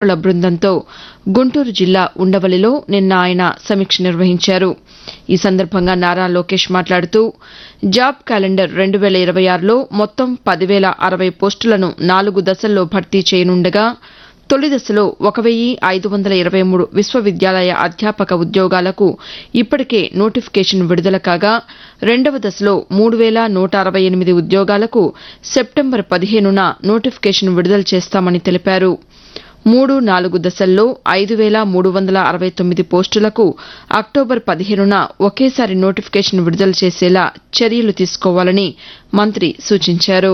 అధికారుల బృందంతో గుంటూరు జిల్లా ఉండవల్లిలో నిన్న ఆయన సమీక్ష నిర్వహించారు ఈ సందర్భంగా నారా లోకేష్ మాట్లాడుతూ జాబ్ క్యాలెండర్ రెండు వేల ఇరవై ఆరులో మొత్తం పదివేల అరవై పోస్టులను నాలుగు దశల్లో భర్తీ చేయనుండగా తొలి దశలో ఒక వెయ్యి ఐదు వందల ఇరవై మూడు విశ్వవిద్యాలయ అధ్యాపక ఉద్యోగాలకు ఇప్పటికే నోటిఫికేషన్ విడుదల కాగా రెండవ దశలో మూడు వేల నూట అరవై ఎనిమిది ఉద్యోగాలకు సెప్టెంబర్ పదిహేనున నోటిఫికేషన్ విడుదల చేస్తామని తెలిపారు మూడు నాలుగు దశల్లో ఐదు వేల మూడు వందల అరవై తొమ్మిది పోస్టులకు అక్టోబర్ పదిహేనున ఒకేసారి నోటిఫికేషన్ విడుదల చేసేలా చర్యలు తీసుకోవాలని మంత్రి సూచించారు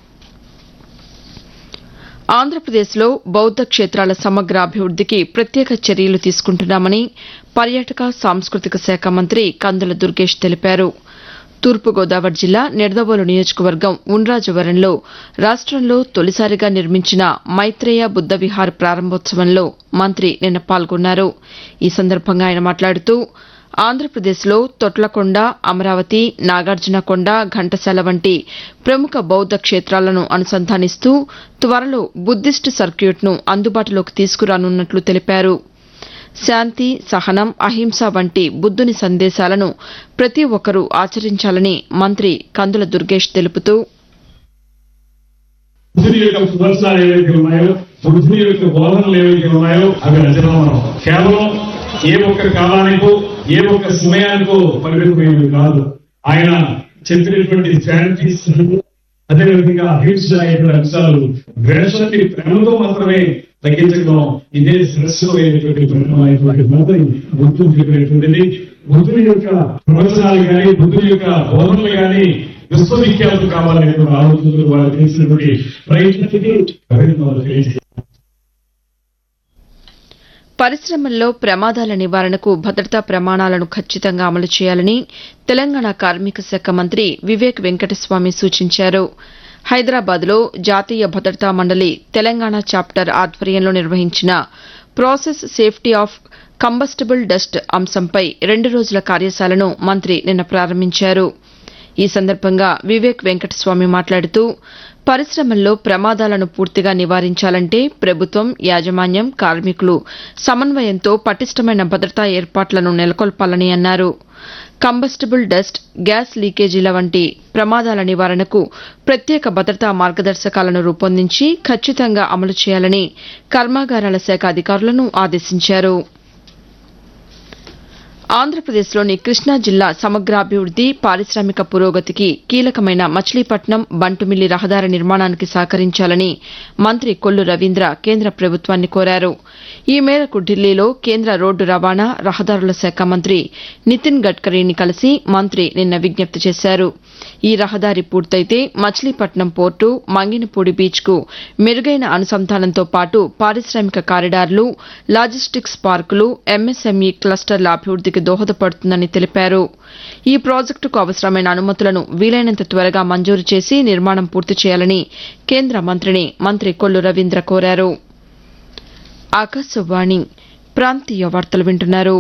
ఆంధ్రప్రదేశ్లో బౌద్ద క్షేత్రాల సమగ్ర అభివృద్దికి ప్రత్యేక చర్యలు తీసుకుంటున్నామని పర్యాటక సాంస్కృతిక శాఖ మంత్రి కందుల దుర్గేష్ తెలిపారు తూర్పుగోదావరి జిల్లా నిడదవోలు నియోజకవర్గం ఉండ్రాజవరంలో రాష్టంలో తొలిసారిగా నిర్మించిన మైత్రేయ బుద్ద విహార్ ప్రారంభోత్సవంలో మంత్రి నిన్న పాల్గొన్నారు ఈ సందర్భంగా ఆయన మాట్లాడుతూ ఆంధ్రప్రదేశ్లో తొట్లకొండ అమరావతి నాగార్జునకొండ ఘంటసాల వంటి ప్రముఖ బౌద్ద క్షేత్రాలను అనుసంధానిస్తూ త్వరలో బుద్దిస్ట్ సర్క్యూట్ను అందుబాటులోకి తీసుకురానున్నట్లు తెలిపారు శాంతి సహనం అహింస వంటి బుద్దుని సందేశాలను ప్రతి ఒక్కరూ ఆచరించాలని మంత్రి కందుల దుర్గేష్ తెలుపుతూ బుద్ధుని యొక్క సుదర్శనాలు ఏవైతే ఉన్నాయో బుద్ధుని యొక్క బోధనలు ఏవైతే ఉన్నాయో అవి అజరామరం కేవలం ఏ ఒక్క కాలానికో ఏ ఒక్క సమయానికో పరిమితమైనవి కాదు ఆయన చెప్పినటువంటి శాంతిస్ అదేవిధంగా అహింస అనేటువంటి అంశాలు ద్వేషాన్ని ప్రేమతో మాత్రమే తగ్గించడం ఇదే శ్రేష్టమైనటువంటి పరిణామైనటువంటి మాత్రం బుద్ధుడు చెప్పినటువంటిది బుద్ధుని యొక్క ప్రవచనాలు కానీ బుద్ధుని యొక్క బోధనలు కానీ విశ్వవిఖ్యాతం కావాలనేటువంటి ఆలోచనలు వాళ్ళు చేసినటువంటి ప్రయత్నానికి అభినందనలు తెలియజేయాలి పరిశ్రమల్లో ప్రమాదాల నివారణకు భద్రతా ప్రమాణాలను ఖచ్చితంగా అమలు చేయాలని తెలంగాణ కార్మిక శాఖ మంత్రి వివేక్ వెంకటస్వామి సూచించారు హైదరాబాద్లో జాతీయ భద్రతా మండలి తెలంగాణ చాప్టర్ ఆధ్వర్యంలో నిర్వహించిన process safety of combustible dust అంశంపై రెండు రోజుల కార్యశాలను మంత్రి నిన్న ప్రారంభించారు ఈ సందర్భంగా వివేక్ వెంకటస్వామి మాట్లాడుతూ పరిశ్రమల్లో ప్రమాదాలను పూర్తిగా నివారించాలంటే ప్రభుత్వం యాజమాన్యం కార్మికులు సమన్వయంతో పటిష్టమైన భద్రతా ఏర్పాట్లను నెలకొల్పాలని అన్నారు కంబస్టబుల్ డస్ట్ గ్యాస్ లీకేజీల వంటి ప్రమాదాల నివారణకు ప్రత్యేక భద్రతా మార్గదర్శకాలను రూపొందించి ఖచ్చితంగా అమలు చేయాలని కర్మాగారాల శాఖ అధికారులను ఆదేశించారు ఆంధ్రప్రదేశ్లోని కృష్ణా జిల్లా సమగ్రాభివృద్ది పారిశ్రామిక పురోగతికి కీలకమైన మచిలీపట్నం బంటుమిల్లి రహదారి నిర్మాణానికి సహకరించాలని మంత్రి కొల్లు రవీంద్ర కేంద్ర ప్రభుత్వాన్ని కోరారు ఈ మేరకు ఢిల్లీలో కేంద్ర రోడ్డు రవాణా రహదారుల శాఖ మంత్రి నితిన్ గడ్కరీని కలిసి మంత్రి నిన్న విజ్ఞప్తి చేశారు ఈ రహదారి పూర్తయితే మచిలీపట్నం పోర్టు మంగినపూడి బీచ్కు మెరుగైన అనుసంధానంతో పాటు పారిశ్రామిక కారిడార్లు లాజిస్టిక్స్ పార్కులు ఎంఎస్ఎంఈ క్లస్టర్ల అభివృద్దికి దోహదపడుతుందని తెలిపారు ఈ ప్రాజెక్టుకు అవసరమైన అనుమతులను వీలైనంత త్వరగా మంజూరు చేసి నిర్మాణం పూర్తి చేయాలని కేంద్ర మంత్రిని మంత్రి కొల్లు రవీంద్ర కోరారు ఆకాశవాణి ప్రాంతీయ వార్తలు వింటున్నారు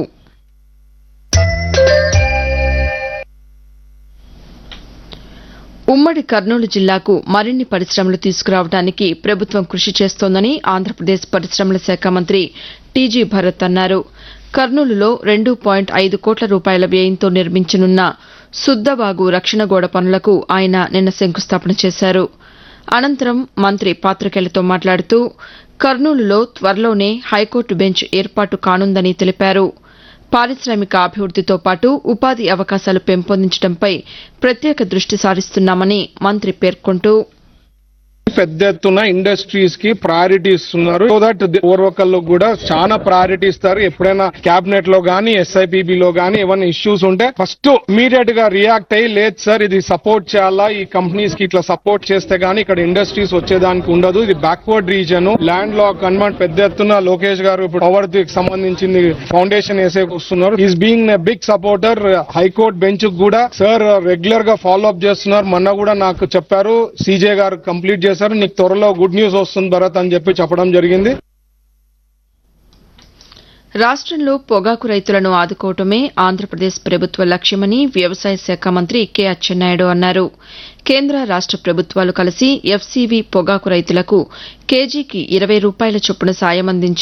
ఉమ్మడి కర్నూలు జిల్లాకు మరిన్ని పరిశ్రమలు తీసుకురావడానికి ప్రభుత్వం కృషి చేస్తోందని ఆంధ్రప్రదేశ్ పరిశ్రమల శాఖ మంత్రి టీజీ భరత్ అన్నారు కర్నూలులో రెండు పాయింట్ ఐదు కోట్ల రూపాయల వ్యయంతో నిర్మించనున్న సుద్దవాగు రక్షణ గోడ పనులకు ఆయన నిన్న శంకుస్థాపన చేశారు అనంతరం మంత్రి పాతికేయులతో మాట్లాడుతూ కర్నూలులో త్వరలోనే హైకోర్టు బెంచ్ ఏర్పాటు కానుందని తెలిపారు పారిశ్రామిక అభివృద్దితో పాటు ఉపాధి అవకాశాలు పెంపొందించడంపై ప్రత్యేక దృష్టి సారిస్తున్నామని మంత్రి పేర్కొంటూ పెద్ద ఎత్తున ఇండస్ట్రీస్ కి ప్రయారిటీ ఇస్తున్నారు సో దట్ ఓర్వకల్లో కూడా చాలా ప్రయారిటీ ఇస్తారు ఎప్పుడైనా క్యాబినెట్ లో గానీ ఎస్ఐపిబి లో గానీ ఏమైనా ఇష్యూస్ ఉంటే ఫస్ట్ ఇమీడియట్ గా రియాక్ట్ అయ్యి లేదు సార్ ఇది సపోర్ట్ చేయాలా ఈ కంపెనీస్ కి ఇట్లా సపోర్ట్ చేస్తే గానీ ఇక్కడ ఇండస్ట్రీస్ వచ్చేదానికి ఉండదు ఇది బ్యాక్వర్డ్ రీజన్ ల్యాండ్ లాక్ అనమాట పెద్ద ఎత్తున లోకేష్ గారు ఇప్పుడు పవర్ కి సంబంధించింది ఫౌండేషన్ వేసే వస్తున్నారు is being big supporter high court bench కూడా సార్ రెగ్యులర్ గా ఫాలో అప్ చేస్తున్నారు మొన్న కూడా నాకు చెప్పారు సీజే గారు కంప్లీట్ చేశారు నీకు త్వరలో గుడ్ న్యూస్ వస్తుంది భరత్ అని చెప్పి చెప్పడం జరిగింది రాష్టంలో పొగాకు రైతులను ఆదుకోవటమే ఆంధ్రప్రదేశ్ ప్రభుత్వ లక్ష్యమని వ్యవసాయ శాఖ మంత్రి కె అచ్చెన్నాయుడు అన్నారు కేంద్ర రాష్ట ప్రభుత్వాలు కలిసి ఎఫ్సీవీ పొగాకు రైతులకు కేజీకి ఇరవై రూపాయల చొప్పున సాయం అందించి